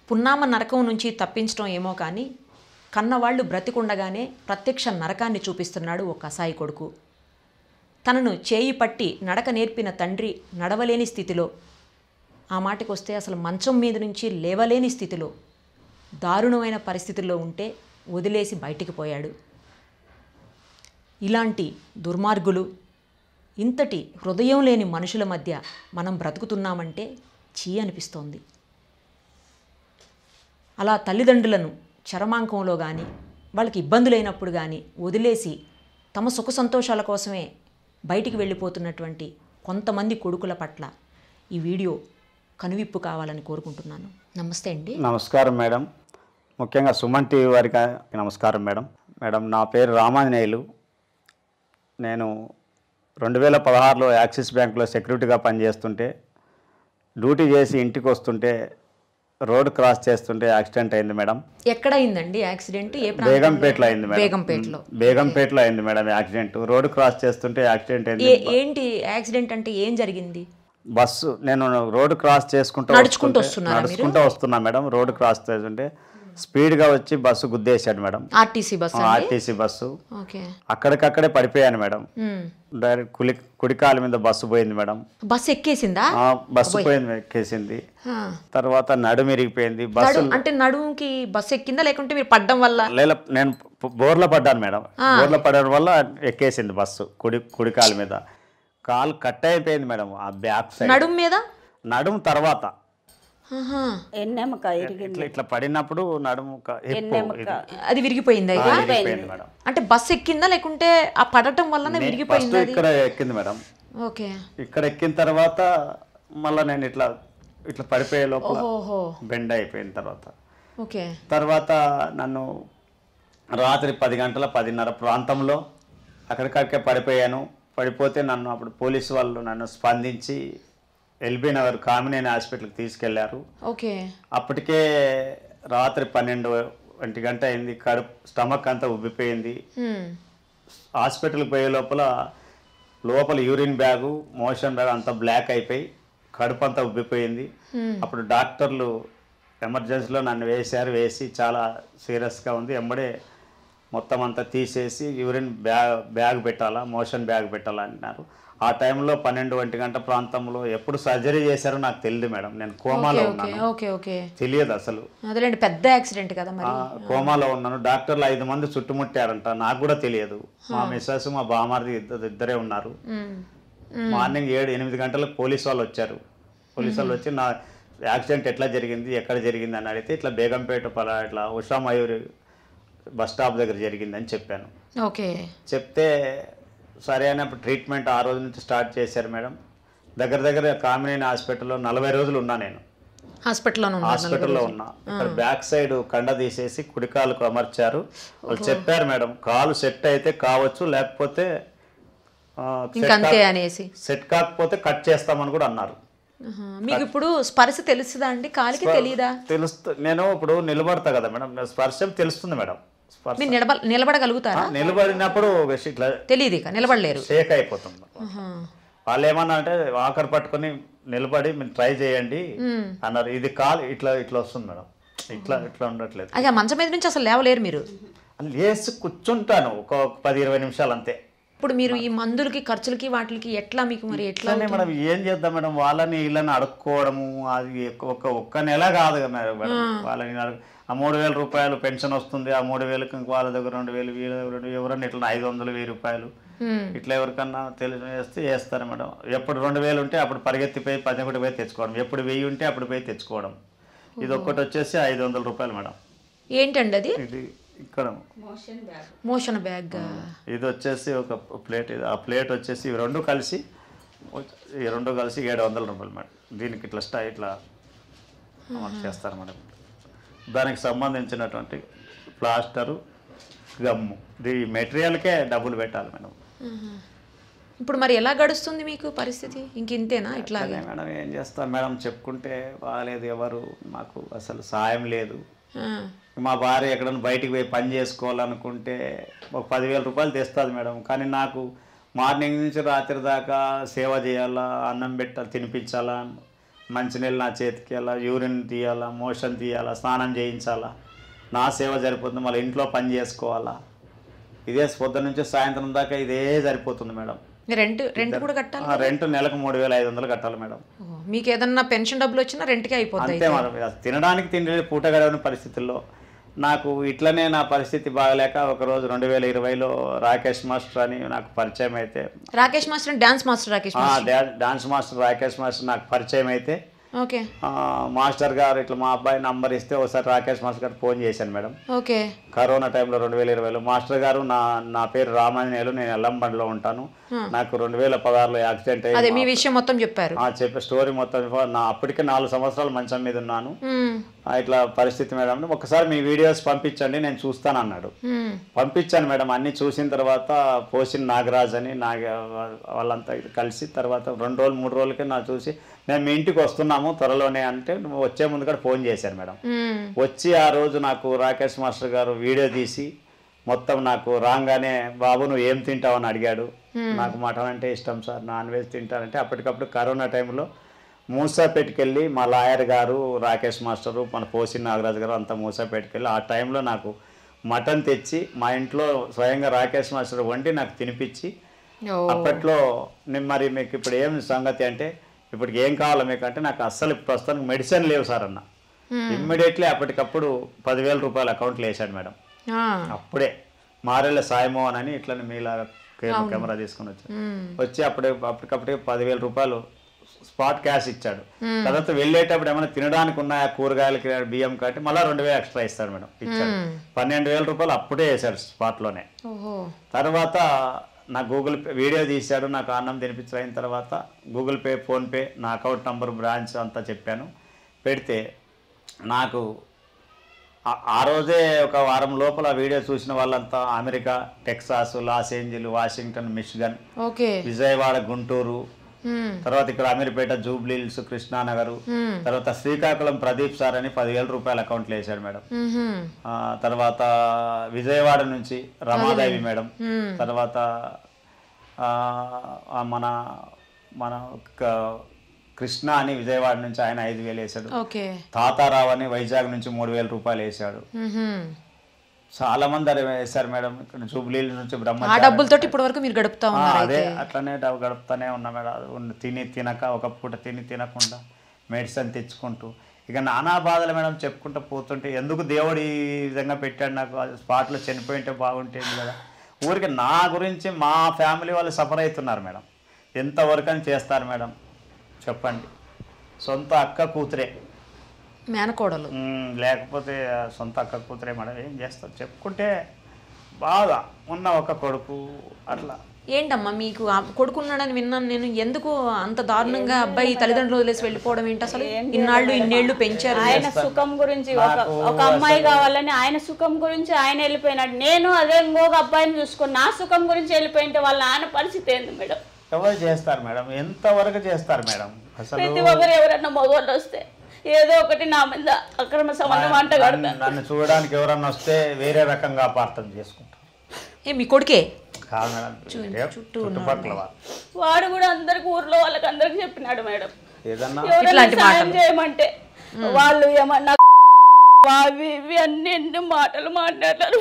పున్నామ నరకం నుంచి తప్పించడం ఏమో కానీ కన్నవాళ్ళు బ్రతికుండగానే ప్రత్యక్ష నరకాన్ని చూపిస్తున్నాడు ఓ కసాయి కొడుకు తనను చేయి పట్టి నడక నేర్పిన తండ్రి నడవలేని స్థితిలో ఆ మాటకొస్తే అసలు మంచం మీద నుంచి లేవలేని స్థితిలో దారుణమైన పరిస్థితుల్లో ఉంటే వదిలేసి బయటికి పోయాడు ఇలాంటి దుర్మార్గులు ఇంతటి హృదయం లేని మనుషుల మధ్య మనం బ్రతుకుతున్నామంటే చీ అనిపిస్తోంది అలా తల్లిదండ్రులను చరమాంకంలో కానీ వాళ్ళకి ఇబ్బందులైనప్పుడు కానీ వదిలేసి తమ సుఖ సంతోషాల కోసమే బయటికి వెళ్ళిపోతున్నటువంటి కొంతమంది కొడుకుల పట్ల ఈ వీడియో కనువిప్పు కావాలని కోరుకుంటున్నాను నమస్తే అండి నమస్కారం మేడం ముఖ్యంగా సుమన్ టీవీ వారికి నమస్కారం మేడం మేడం నా పేరు రామాంజనేయులు నేను రెండు వేల పదహారులో యాక్సిస్ బ్యాంకులో సెక్యూరిటీగా పనిచేస్తుంటే డ్యూటీ చేసి ఇంటికి వస్తుంటే రోడ్ క్రాస్ చేస్తుంటే యాక్సిడెంట్ అయింది మేడం ఎక్కడ అయిందండి యాక్సిడెంట్ ఏ ప్రాంతంలో? బేగంపేటలో అయింది మేడం బేగంపేటలో బేగంపేటలో అయింది మేడం యాక్సిడెంట్ రోడ్ క్రాస్ చేస్తుంటే యాక్సిడెంట్ అయింది ఏ ఏంటి యాక్సిడెంట్ అంటే ఏం జరిగింది బస్సు నేను రోడ్ క్రాస్ చేసుకుంటూ నడుచుకుంటూ వస్తుంటే- వస్తున్నారా మీరు? నడుచుకుంటూ వస్తున్నా మేడం రోడ్ క్రాస్ చేస్తుంటే స్పీడ్గా వచ్చి బస్సు గుద్దేశాడు మేడం ఆర్టీసీ బస్ అండి ఆర్టీసీ బస్సు ఓకే అక్కడికక్కడే పడిపోయాను మేడం ఉమ్. డైరెక్ట్ కులి కుడికాల మీద బస్సు పోయింది మేడం బస్ ఎక్కేసిందా ఆ, బస్సు పోయింది ఎక్కేసింది ఆ. తర్వాత నడుము ఇరిగిపోయింది బస్సు నడు అంటే నడుముకి బస్ ఎక్కిందా లేకుంటే మీరు పడ్డం వల్ల లేల నేను ప- బోర్లో పడ్డాను మేడం బోర్లో పడడం వల్ల ఎక్కేసింది బస్సు కుడి కుడికాల మీద కాలు కట్ అయిపోయింది మేడం ఆ బ్యాక్ సైడ్ నడుము మీద నడుము తర్వాత ఆహా. ఎన్నెముక ఇరిగింది ఇట్లా ఇట్లా పడినప్పుడు నడుము క- హిప్పు ఇది అది విరిగిపోయిందా ఇక? ఇరిగిపోయింది మేడం అంటే బస్ ఎక్కిందా లేకుంటే ఆ పడటం వల్లనే ఫస్ట్ విరిగిపోయిందా అది ఇక్కడ ఎక్కింది మేడం ఓకే ఇక్కడ ఎక్కిన తర్వాత మళ్ళీ నేను ఇట్లా ఇట్లా పడిపోయే లోపల ఓహో బెండ్ అయిపోయిన తర్వాత ఓకే తర్వాత నన్ను రాత్రి పది గంటల పదిన్నర ప్రాంతంలో అక్కడికక్కడికే పడిపోయాను పడిపోతే నన్ను అప్పుడు పోలీసు వాళ్ళు నన్ను స్పందించి ఎల్బీ నగర్ కామినేని హాస్పిటల్కి తీసుకెళ్లారు ఓకే అప్పటికే రాత్రి పన్నెండు ఒంటి గంట అయింది కడుపు స్టమక్ అంతా ఉబ్బిపోయింది హ్మ్. హాస్పిటల్కి పోయే లోపల లోపల యూరిన్ బ్యాగు మోషన్ బ్యాగ్ అంతా బ్లాక్ అయిపోయి కడుపు అంతా ఉబ్బిపోయింది అప్పుడు డాక్టర్లు ఎమర్జెన్సీలో నన్ను వేశారు వేసి చాలా సీరియస్గా ఉంది ఎంబడే మొత్తం అంతా తీసేసి యూరిన్ బ్యాగ్ బ్యాగ్ పెట్టాలా మోషన్ బ్యాగ్ పెట్టాలా అన్నారు ఆ టైంలో పన్నెండు ఒంటి గంట ప్రాంతంలో ఎప్పుడు సర్జరీ చేశారో నాకు తెలియదు మేడం నేను కోమాలో ఓకే ఉన్నాను ఓకే ఓకే తెలియదు అసలు అదేలేండి పెద్ద యాక్సిడెంట్ కదా మరి ఆ, కోమాలో ఉన్నాను డాక్టర్లు ఐదు మంది చుట్టుముట్టారంట నాకు కూడా తెలియదు మా మిస్సెస్ మా బామారిది ఇద్దరు ఇద్దరే ఉన్నారు హ్మ్. మార్నింగ్ ఏడు ఎనిమిది గంటలకు పోలీస్ వాళ్ళు వచ్చారు పోలీస్ వాళ్ళు వచ్చి నా యాక్సిడెంట్ ఎట్లా జరిగింది ఎక్కడ జరిగింది అని అడిగితే ఇట్లా బేగంపేట పలా ఇట్లా ఉషా మయూరి బస్ స్టాప్ దగ్గర జరిగిందని చెప్పాను ఓకే చెప్తే సరే అన్నప్పుడు ట్రీట్మెంట్ ఆ రోజు నుంచి స్టార్ట్ చేశారు మేడం దగ్గర దగ్గర కామినేని హాస్పిటల్లో నలభై రోజులు ఉన్నా నేను హాస్పిటల్లో ఉన్నారు హాస్పిటల్లో ఉన్నా ఇక్కడ బ్యాక్ సైడ్ కండ తీసేసి కుడికాలుకు అమర్చారు వాళ్ళు చెప్పారు మేడం కాలు సెట్ అయితే కావచ్చు లేకపోతే ఆ, set ఇంకంతే కా- అనేసి సెట్ కాకపోతే కట్ చేస్తామని కూడా అన్నారు ఆహా. మీకు ఇప్పుడు స్పర్శ తెలుస్తుందా అండి కాలికి తెలియదా తెలుస్తు నేను ఇప్పుడు నిలబడతా కదా మేడం నా స్పర్శం తెలుస్తుంది మేడం స్పర్శ మీరు నిలబ నిలబడగలుగుతారా నిలబడినప్పుడు ఇట్లా తెలియదు ఇక నిలబడలేరు షేక్ అయిపోతుంది ఆహా. వాళ్ళు ఏమన్నా అంటే ఆఖరి పట్టుకొని నిలబడి మీరు ట్రై చేయండి అన్నారు ఇది కాలు ఇట్లా ఇట్లా వస్తుంది మేడం ఇట్లా ఇట్లా ఉండట్లేదు అయ్యా మంచం మీద నుంచి అసలు లేవలేరు మీరు లేచి కూర్చుంటాను ఒక పది ఇరవై నిమిషాలు అంతే ఇప్పుడు మీరు ఈ మందులకి ఖర్చులకి వాటికి ఎట్లా మీకు మరి ఎట్లా ఇట్లానే మనం ఏం చేద్దాం మేడం వాళ్ళని వీళ్ళని అడుక్కోవడము అది ఎక్కువ- ఒక ఒక్క నెల కాదు కదా మేడం మేడం. వాళ్ళని అడుగు- ఆ మూడు వేల రూపాయలు పెన్షన్ వస్తుంది ఆ మూడు వేలకు ఇంకో వాళ్ళ దగ్గర రెండు వేలు వీళ్ళ దగ్గర రెండు ఎవరన్నా ఇట్లా ఐదు వందలు వెయ్యి రూపాయలు హ్మ్. ఇట్లా ఎవరికన్నా తెలిసి వేస్తే వేస్తారు మేడం ఎప్పుడు రెండు వేలు ఉంటే అప్పుడు పరిగెత్తిపోయి పది ఒకటి పోయి తెచ్చుకోవడం ఎప్పుడు వెయ్యి ఉంటే అప్పుడు పోయి తెచ్చుకోవడం ఇది ఒక్కటి వచ్చేసి ఐదు వందల రూపాయలు మేడం ఏంటండి అది ఇది ఇక్కడ మోషన్ బ్యాగ్ ఇది వచ్చేసి ఒక ప్లేట్ ఇది ఆ ప్లేట్ వచ్చేసి ఇవి రెండు కలిసి ఈ రెండు కలిసి ఏడు వందల రూపాయలు మేడం దీనికి ఇట్లా స్టా ఇట్లా అమలు చేస్తారు మేడం దానికి సంబంధించినటువంటి ప్లాస్టరు గమ్ము ఇది మెటీరియల్కే డబ్బులు పెట్టాలి మేడం ఇప్పుడు మరి ఎలా గడుస్తుంది మీకు పరిస్థితి ఇంక ఇంతేనా ఇట్లా అదే మేడం ఏం చేస్తాం మేడం చెప్పుకుంటే బాగాలేదు ఎవరు మాకు అసలు సాయం లేదు ఆ. మా భార్య ఎక్కడైనా బయటికి పోయి పని చేసుకోవాలనుకుంటే ఒక పదివేల రూపాయలు తెస్తుంది మేడం కానీ నాకు మార్నింగ్ నుంచి రాత్రి దాకా సేవ చేయాలా అన్నం పెట్టాలి తినిపించాలా మంచినీళ్ళు నా చేతికి వెళ్ళా యూరిన్ తీయాలా మోషన్ తీయాలా స్నానం చేయించాలా నా సేవ సరిపోతుంది మళ్ళీ ఇంట్లో పని చేసుకోవాలా ఇదే పొద్దున్న నుంచి సాయంత్రం దాకా ఇదే సరిపోతుంది మేడం రెంట్ రెంట్ కూడా కట్టాలి ఆ రెంట్ నెలకు మూడు వేల ఐదు వందలు కట్టాలి మేడం ఓ, మీకు ఏదన్నా పెన్షన్ డబ్బులు వచ్చినా రెంట్కే అయిపోతాయి అంతే మనం ఇక తినడానికి తిండి పూట గడవని పరిస్థితుల్లో నాకు ఇట్లనే నా పరిస్థితి బాగలేక ఒకరోజు రెండు వేల ఇరవైలో రాకేష్ మాస్టర్ అని నాకు పరిచయం అయితే Rakesh master dance master Rakesh ఆ, డా- డాన్స్ మాస్టర్ రాకేష్ మాస్టర్ నాకు పరిచయం అయితే ఓకే ఆ, మాస్టర్ గారు ఇట్లా మా అబ్బాయి నంబర్ ఇస్తే ఒకసారి రాకేష్ మాస్టర్ గారు ఫోన్ చేశాను మేడం ఓకే కరోనా టైంలో రెండు వేల ఇరవైలో మాస్టర్ గారు నా నా పేరు రామాంజనేయులు నేను ఎల్లంబండిలో ఉంటాను నాకు రెండు వేల పదహారులో యాక్సిడెంట్ అదే అయ్యి మీ విషయం మొత్తం చెప్పారు ఆ, చెప్పే స్టోరీ మొత్తం ఇవ్వ- నా అప్పటికే నాలుగు సంవత్సరాలు మంచం మీద ఉన్నాను మ్మ్. ఆ, ఇట్లా పరిస్థితి మేడం ఒకసారి మీ వీడియోస్ పంపించండి నేను చూస్తాను అన్నాడు మ్మ్. పంపించాను మేడం అన్ని చూసిన తర్వాత పోసిన నాగరాజ్ అని నాగ వాళ్ళంతా ఇది కలిసి తర్వాత రెండు రోజులు మూడు రోజులకే నా చూసి నేను మీ ఇంటికి వస్తున్నాము త్వరలోనే అంటే నువ్వు వచ్చే ముందు కూడా ఫోన్ చేశాను మేడం మ్మ్. వచ్చి ఆ రోజు నాకు రాకేష్ మాస్టర్ గారు వీడియో తీసి మొత్తం నాకు రాగానే బాబు నువ్వు ఏం తింటావు అని అడిగాడు నాకు మటన్ అంటే ఇష్టం సార్ నాన్ వెజ్ తింటానంటే అప్పటికప్పుడు కరోనా టైంలో మూసాపేటకెళ్ళి మా లాయర్ గారు రాకేష్ మాస్టరు మన పోసి నాగరాజు గారు అంతా మూసాపేటకెళ్ళి ఆ టైంలో నాకు మటన్ తెచ్చి మా ఇంట్లో స్వయంగా రాకేష్ మాస్టర్ వండి నాకు తినిపించి ఓ అప్పట్లో నేను మరి మీకు ఇప్పుడు ఏం సంగతి అంటే ఇప్పటికి ఏం కావాలో మీకు అంటే నాకు అస్సలు ప్రస్తుతానికి మెడిసిన్ లేవు సార్ అన్న ఇమ్మీడియట్లీ అప్పటికప్పుడు పదివేల రూపాయలు అకౌంట్లో వేసాడు మేడం ఆ. అప్పుడే మారేళ్ళ సాయమోహన్ అని ఇట్లా మీలా కెమెరా తీసుకొని వచ్చాను మ్మ్. వచ్చి అప్పుడే అప్పటికప్పుడే పదివేల రూపాయలు స్పాట్ క్యాష్ ఇచ్చాడు తర్వాత వెళ్ళేటప్పుడు ఏమైనా తినడానికి ఉన్నాయా కూరగాయలకి బియ్యం కట్టి మళ్ళీ రెండు వేలు ఎక్స్ట్రా ఇస్తాడు మేడం ఇచ్చాడు పన్నెండు వేల రూపాయలు అప్పుడే వేసాడు స్పాట్లోనే ఓహో తర్వాత నా గూగుల్ పే వీడియో తీశాడు నాకు అన్నం తినిపించిన తర్వాత గూగుల్ పే ఫోన్పే నా అకౌంట్ నంబర్ బ్రాంచ్ అంతా చెప్పాను పెడితే నాకు ఆ- ఆ రోజే ఒక వారం లోపల వీడియో చూసిన వాళ్ళంతా America Texas Los Angeles Washington Michigan okay Vijayawada Guntur మ్మ్. తర్వాత ఇక్కడ అమీర్పేట జూబ్లీహిల్స్ కృష్ణానగర్ మ్మ్. తర్వాత శ్రీకాకుళం ప్రదీప్ సార్ అని పదివేల రూపాయల అకౌంట్లో వేశాడు మేడం మ్మ్హ్మ్. ఆ, తర్వాత విజయవాడ నుంచి రమాదేవి మేడం మ్మ్. తర్వాత ఆ, ఆ మన మన క- కృష్ణ అని విజయవాడ నుంచి ఆయన ఐదు వేలు వేశాడు ఓకే తాతారావు అని వైజాగ్ నుంచి మూడు వేల రూపాయలు వేశాడు మ్మ్హ్మ్. చాలా మంది అరే వేశారు మేడం ఇక్కడ జూబ్లీ నుంచి ఆ బ్రహ్మ డబ్బులతోటి ఇప్పటి వరకు మీరు గడుపుతా ఆ, ఉన్నారు అదే అయితే అట్లనే డబ్బు గడుపుతానే ఉన్నా మేడం అది ఉన్న- తిని తినక ఒక పూట తిని తినకుండా మెడిసిన్ తెచ్చుకుంటూ ఇక నానా బాధలు మేడం చెప్పుకుంటూ పోతుంటే ఎందుకు దేవుడు ఈ విధంగా పెట్టాడు నాకు స్పాట్లో చనిపోయింటే బాగుంటుంది కదా ఊరికి నా గురించి మా ఫ్యామిలీ వాళ్ళు సఫర్ అవుతున్నారు మేడం ఎంతవరకు అని చేస్తారు మేడం చెప్పండి సొంత అక్క కూతురే మేనకోడలు మ్మ్, లేకపోతే సొంత అక్క కూతురే మేడం ఏం చేస్తారు చెప్పుకుంటే బాగా ఉన్న ఒక కొడుకు అట్లా ఏంటమ్మా మీకు ఆ కొడుకున్నాడని విన్నాను నేను ఎందుకు అంత దారుణంగా అబ్బాయి తల్లిదండ్రులు వదిలేసి వెళ్ళిపోవడం ఏంటి అసలు ఇన్నాళ్ళు ఇన్నేళ్లు పెంచారు ఆయన సుఖం గురించి ఒక ఒక అమ్మాయి కావాలని ఆయన సుఖం గురించి ఆయన వెళ్ళిపోయినాడు నేను అదే ఇంకొక అబ్బాయిని చూసుకుని నా సుఖం గురించి వెళ్ళిపోయింటే వాళ్ళ నాన్న పరిస్థితి ఏంది మేడం ఎవరు చేస్తారు మేడం ఎంతవరకు చేస్తారు మేడం అసలు ప్రతి ఒక్కరు ఎవరన్నా మగవాళ్ళు వస్తే ఏదో ఒకటి నా మీద అక్రమ సంబంధం అంట నన్ను నన్ను చూడడానికి ఎవరన్నా వస్తే వేరే రకంగా అపార్థం చేసుకుంటారు ఏ మీ కొడుకే కాదు మేడం వేరే చుట్టుపక్కల వాళ్ళు వాడు కూడా అందరికి ఊర్లో వాళ్ళకి అందరికి చెప్పినాడు మేడం ఏదన్నా ఎవరైనా ఇట్లాంటి సాయం చేయమంటే వాళ్ళు ఏమన్నా అవి ఇవి అన్ని ఎన్ని మాటలు మాట్లాడారు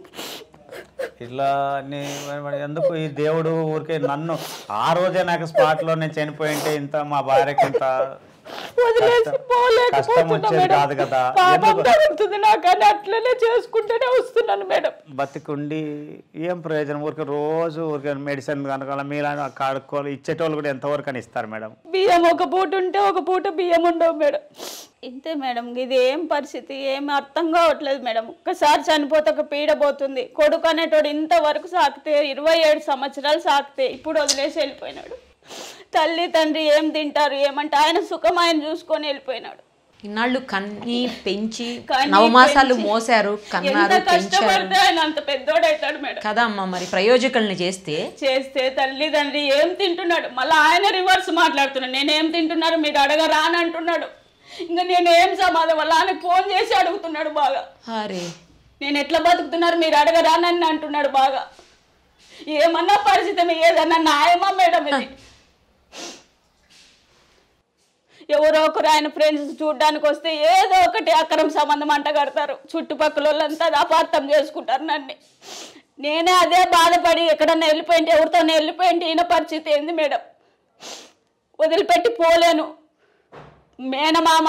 ఇట్లా నీ- మరి ఎందుకు ఈ దేవుడు ఊరికే నన్ను ఆ రోజే నాకు స్పాట్ లో నేను చనిపోయింటే ఇంత మా భార్యకి ఇంత వదిలేసి కష్టం పోలేకపోతున్నా వచ్చేది మేడం కాదు కదా పాపం ఎందుకు జరుగుతుంది నాకు అని అట్లనే చేసుకుంటూనే వస్తున్నాను మేడం బతికుండి ఏం ప్రయోజనం ఊరికే రోజు ఊరికే మెడిసిన్ కనుక మీలాంటి కాడుకోవాలి ఇచ్చేటోళ్ళు కూడా ఎంతవరకు అని ఇస్తారు మేడం బియ్యం ఒక పూట ఉంటే ఒక పూట బియ్యం ఉండవు మేడం ఇంతే మేడం ఇది ఏం పరిస్థితి ఏం అర్థం కావట్లేదు మేడం ఒక్కసారి చనిపోతే ఒక పీడ పోతుంది కొడుకు అనేటోడు ఇంతవరకు సాకితే ఇరవై ఏడు సంవత్సరాలు సాకితే ఇప్పుడు వదిలేసి వెళ్ళిపోయినాడు తల్లి తండ్రి ఏం తింటారు ఏమంటే ఆయన సుఖం ఆయన చూసుకొని వెళ్ళిపోయినాడు ఇన్నాళ్ళు కన్ని పెంచి కని నవమాసాలు పెంచి మోసారు ఎంత కన్నారు పెంచారు కష్టపడితే ఆయన అంత పెద్దోడవుతాడు మేడం కదా అమ్మ మరి ప్రయోజకుల్ని చేస్తే చేస్తే తల్లిదండ్రి ఏం తింటున్నాడు మళ్ళీ ఆయన రివర్స్ మాట్లాడుతున్నాడు నేనేం తింటున్నారు మీరు అడగరా అని అంటున్నాడు ఇంకా నేనేం సమాధానం వల్ల ఆయన ఫోన్ చేసి అడుగుతున్నాడు బాగా అరే నేను ఎట్లా బతుకుతున్నారు మీరు అడగరా అని అంటున్నాడు బాగా ఏమన్నా పరిస్థితి మీ ఏదన్నా న్యాయమా మేడం ఇది ఎవరో ఒకరు ఆయన ఫ్రెండ్స్ చూడడానికి వస్తే ఏదో ఒకటి అక్రమ సంబంధం అంట కడతారు చుట్టుపక్కల వాళ్ళంతా అది అపార్థం చేసుకుంటారు నన్ను నేనే అదే బాధపడి ఎక్కడన్నా వెళ్ళిపోయింటే ఎవరితో వెళ్ళిపోయింటే ఈయన పరిస్థితి ఏంది మేడం వదిలిపెట్టి పోలేను మేనమామ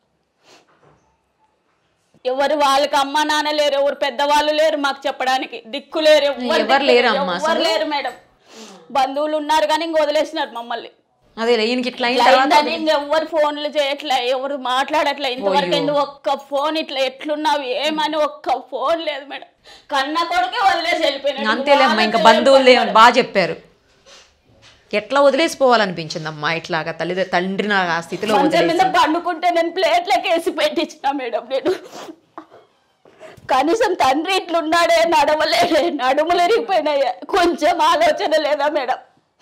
ఎవరు వాళ్ళకి అమ్మ నాన్న లేరు ఎవరు పెద్దవాళ్ళు లేరు మాకు చెప్పడానికి దిక్కు లేరు ఎవ్వరు ఎవరు దిక్కు లేరు అమ్మా ఎవ్వరు లేరు మేడం బంధువులు ఉన్నారు కానీ ఇంక వదిలేసినారు మమ్మల్ని అదే ఈయనకి ఇట్లా అయిన ఇట్లా తర్వాత అయిందని ఇంక ఎవరు ఫోన్లు చేయట్లే ఎవరు మాట్లాడట్లే ఇంతవరకు ఎందుకు ఒక్క ఫోన్ ఇట్లా ఎట్లున్నావు ఏమని ఒక్క ఫోన్ లేదు మేడం కన్న కొడుకే వదిలేసి వెళ్ళిపోయినాడు అంతేలేమ్మా ఇంకా బంధువులు బాగా చెప్పారు ఎట్లా వదిలేసిపోవాలనిపించిందమ్మా ఇట్లాగా తల్లి తండ్రి నా ఆ స్థితిలో మంచం వదిలేసి మీద పండుకుంటే నేను ప్లేట్లకి వేసి పెట్టించిన మేడం నేను కనీసం తండ్రి ఇట్లున్నాడే నడవలేడే నడుములు ఇరిగిపోయినాయి కొంచెం ఆలోచన లేదా మేడం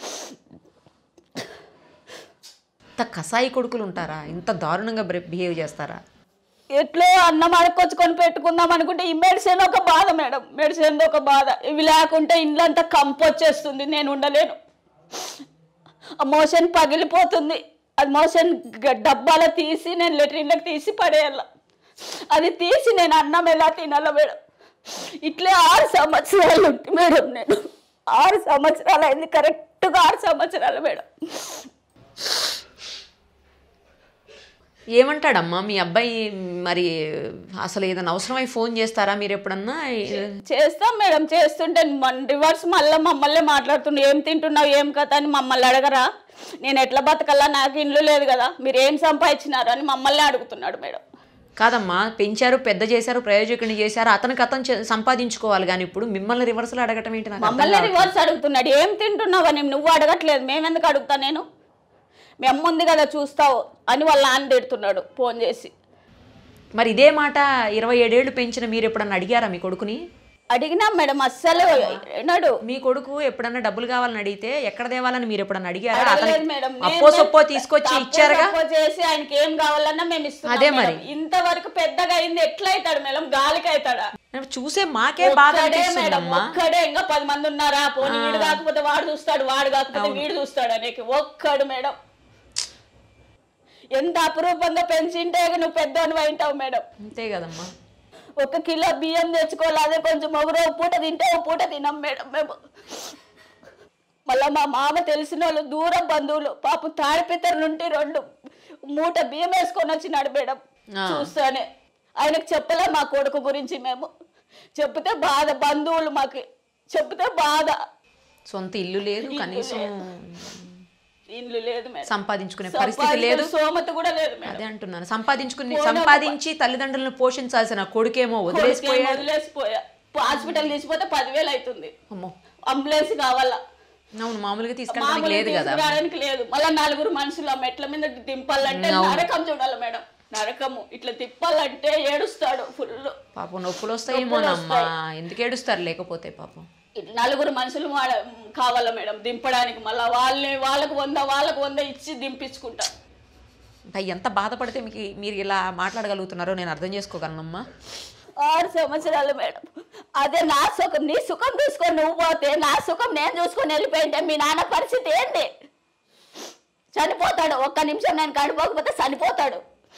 ఇంత కసాయి కొడుకులు ఉంటారా ఇంత దారుణంగా బిహేవ్ చేస్తారా ఎట్లో అన్నం అడకొచ్చుకొని పెట్టుకుందాం అనుకుంటే ఈ మెడిసిన్ ఒక బాధ మేడం మెడిసిన్ ఒక బాధ ఇవి లేకుంటే ఇండ్లంతా కంపు వచ్చేస్తుంది నేను ఉండలేను ఆ మోషన్ పగిలిపోతుంది అది మోషన్ గ- డబ్బాలో తీసి నేను లెట్రిన్లకు తీసి పడేయాల అది తీసి నేను అన్నం ఎలా తినాల మేడం ఇట్లే ఆరు సంవత్సరాలు ఉంది మేడం నేను ఆరు సంవత్సరాలు అయింది కరెక్ట్గా ఆరు సంవత్సరాలు మేడం ఏమంటాడమ్మా మీ అబ్బాయి మరి అసలు ఏదైనా అవసరమై ఫోన్ చేస్తారా మీరు ఎప్పుడన్నా చేస్తాం మేడం చేస్తుంటే మన రివర్స్ మళ్ళీ మమ్మల్ని మాట్లాడుతుండే ఏం తింటున్నావు ఏం కథ అని మమ్మల్ని అడగరా నేను ఎట్లా బతకల్లా నాకు ఇండ్లు లేదు కదా మీరు ఏం సంపాదించినారు అని మమ్మల్ని అడుగుతున్నాడు మేడం కాదమ్మా పెంచారు పెద్ద చేశారు ప్రయోజకుడిని చేశారు అతనికి అతను చే- సంపాదించుకోవాలి కానీ ఇప్పుడు మిమ్మల్ని రివర్సల్ అడగటం ఏంటి నాకు అర్థం మమ్మల్ని కావట్లేదు. రివర్స్ అడుగుతున్నాడు ఏం తింటున్నావు అని నువ్వు అడగట్లేదు మేమెందుకు అడుగుతా నేను మీ అమ్మ ఉంది కదా చూస్తావు అని వాళ్ళ నాన్న తిడుతున్నాడు ఫోన్ చేసి మరి ఇదే మాట ఇరవై ఏడేళ్లు పెంచిన మీరు ఎప్పుడన్నా అడిగారా మీ కొడుకుని అడిగినా మేడం అస్సలు వినడు మీ కొడుకు ఎప్పుడన్నా డబ్బులు కావాలని అడిగితే ఎక్కడ తేవాలని మీరు ఎప్పుడన్నా అడిగారా అడగలేదు అతనికి మేడం. అప్పో నేను సొప్పో తీసుకొచ్చి తప్పో ఇచ్చారుగా తప్పో చేసి ఆయనకి ఏం కావాలన్నా మేము ఇస్తున్నాం అదే మేడం. మరి. ఇంతవరకు పెద్దగా అయింది ఎట్లా అవుతాడు మేడం గాలికి అవుతాడా చూసే మాకే బాధ ఒక్కడే మేడం అనిపిస్తుందమ్మా ఒక్కడే ఇంకా పది మంది ఉన్నారా పోనీ వీడు కాకపోతే వాడు చూస్తాడు వాడు కాకపోతే వీడు చూస్తాడు అనేకి ఒక్కడు మేడం ఎంత అపురూపంగా పెంచింటే నువ్వు పెద్దోని అయింటావు మేడం అంతే కదమ్మా ఒక కిలో బియ్యం తెచ్చుకోవాలి అదే కొంచెం ఒకరో పూట తింటే ఒక పూట తినం మేడం మేము మళ్ళా మా మామ తెలిసిన వాళ్ళు దూరం బంధువులు పాపం తాడిపిత్తరు నుండి రెండు మూట బియ్యం వేసుకొని వచ్చినాడు మేడం ఆ. చూస్తానే ఆయనకు చెప్పలే మా కొడుకు గురించి మేము చెప్తే బాధ బంధువులు మాకు చెప్తే బాధ సొంత ఇల్లు లేదు కనీసం ఇల్లు లేదు మేడం సంపాదించుకునే పరిస్థితి లేదు సంపాదించే స్తోమత కూడా లేదు మేడం అదే అంటున్నాను సంపాదించుకుని సంపాదించి తల్లిదండ్రులను పోషించాల్సిన కొడుకేమో వదిలేసిపోయాడు వదిలేసిపోయా హాస్పిటల్ తీసిపోతే పదివేలు అవుతుంది అమ్మో అంబులెన్స్ కావాలా అవును మామూలుగా తీసుకెళ్ళడానికి మామూలుగా లేదు కదా తీసుకురావడానికి లేదు మళ్ళీ నలుగురు మనుషులు ఆ మెట్ల మీద దింపాలంటే నరకం చూడాలి మేడం నరకము ఇట్లా తిప్పాలంటే ఏడుస్తాడు ఫుల్ పాపం నొప్పులు వస్తాయేమోనమ్మా ఎందుకు ఏడుస్తారు లేకపోతే పాపం నలుగురు మనుషులు వాడ- కావాలా మేడం దింపడానికి మళ్ళీ వాళ్ళని వాళ్ళకు వంద వాళ్ళకు వంద ఇచ్చి దింపించుకుంటా ఇంకా ఎంత బాధపడితే మీకు మీరు ఇలా మాట్లాడగలుగుతున్నారో నేను అర్థం చేసుకోగలనమ్మా ఆరు సంవత్సరాలు మేడం అదే నా సుఖం నీ సుఖం తీసుకొని నువ్వు పోతే నా సుఖం నేను చూసుకొని వెళ్ళిపోయింటే మీ నాన్న పరిస్థితి ఏంటి చనిపోతాడు ఒక్క నిమిషం నేను కడిపోకపోతే చనిపోతాడు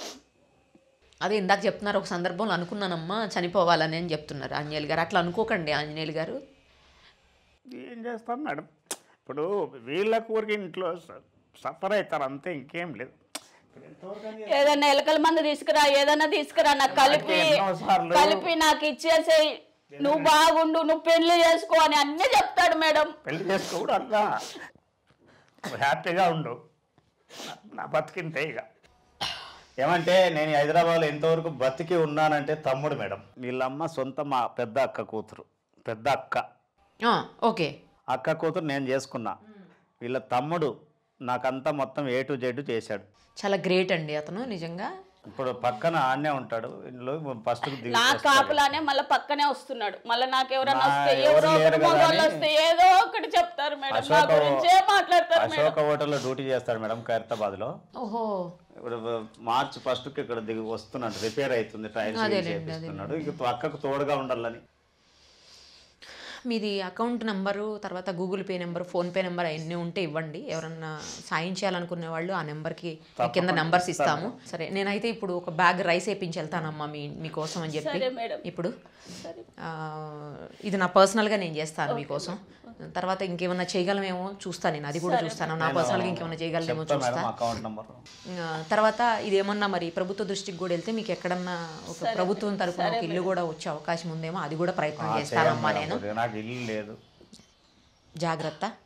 అదే ఇందాక చెప్తున్నారు ఒక సందర్భంలో అనుకున్నానమ్మా చనిపోవాలని అని చెప్తున్నారు ఆంజనేయులు గారు అట్లా అనుకోకండి ఆంజనేయులు గారు ఏం చేస్తాం మేడం ఇప్పుడు వీళ్ళ ఊరికి ఇంట్లో సఫర్ అవుతారు అంతే ఇంకేం లేదు ఇప్పుడు ఎంతవరకు అని ఏదన్నా ఎలకల మందు తీసుకురా ఏదన్నా తీసుకురా నాకు కలిపి ఎన్నోసార్లు కలిపి నాకు ఇచ్చేసేయి నువ్వు బాగుండు నువ్వు పెళ్లి చేసుకో అని అన్నీ చెప్తాడు మేడం పెళ్లి చేసుకోడు అలా హ్యాపీగా ఉండు నా- నా బతికింతే ఇక ఏమంటే నేను హైదరాబాద్లో ఎంతవరకు బతికి ఉన్నానంటే తమ్ముడు మేడం వీళ్ళమ్మ సొంత మా పెద్ద అక్క కూతురు పెద్ద అక్క ఆ, ఓకే అక్క కూతురు నేను చేసుకున్నా వీళ్ళ తమ్ముడు నాకంతా మొత్తం ఏ టు జెడ్ చేశాడు చాలా గ్రేట్ అండి అతను నిజంగా ఇప్పుడు పక్కన ఆడనే ఉంటాడు ఇందులో ఫస్ట్ దిగి నా వస్తాడు. కాపులానే మళ్ళీ పక్కనే వస్తున్నాడు మళ్ళీ నాకు ఎవరైనా నా వస్తే ఎవరు ఎవరో లేరు ఒకరు కదా మగవాళ్ళు అని వస్తే ఏదో ఒకటి చెప్తారు మేడం నా అశోక గురించే మాట్లాడతారు మేడం అశోక హోటల్లో డ్యూటీ చేస్తాడు మేడం ఖైరతాబాద్లో ఓహో ఇప్పుడు మార్చ్ ఫస్ట్కి ఇక్కడ దిగి వస్తున్నాడు రిపేర్ అవుతుంది టైల్స్ అదేలేండి, చేపిస్తున్నాడు ఇక అక్కకు తోడుగా ఉండాలని మీది అకౌంట్ నెంబరు తర్వాత Google Pay number PhonePe number అవన్నీ ఉంటే ఇవ్వండి ఎవరన్నా సాయం చేయాలనుకునే వాళ్ళు ఆ నెంబర్కి కింద నెంబర్స్ ఇస్తాము సరే నేనైతే ఇప్పుడు ఒక బ్యాగ్ రైస్ వేయించి వెళ్తానమ్మా మీ మీకోసం అని చెప్పి సరే మేడం ఇప్పుడు సరే ఆ, ఇది నా పర్సనల్గా నేను చేస్తాను మీకోసం తర్వాత ఇంకేమన్నా చేయగలమేమో చూస్తాను నేను అది కూడా చూస్తాను నా పర్సనల్గా ఇంకేమన్నా చేయగలమేమో చెప్తా చూస్తాను మేడం అకౌంట్ నెంబర్ ఆ, తర్వాత ఇదేమన్నా మరి ప్రభుత్వ దృష్టికి కూడా వెళ్తే మీకు ఎక్కడన్నా ఒక ప్రభుత్వం తరపున ఒక ఇల్లు కూడా వచ్చే అవకాశం ఉందేమో అది కూడా ప్రయత్నం చేస్తానమ్మా నేను నాకు ఇల్లు లేదు జాగ్రత్త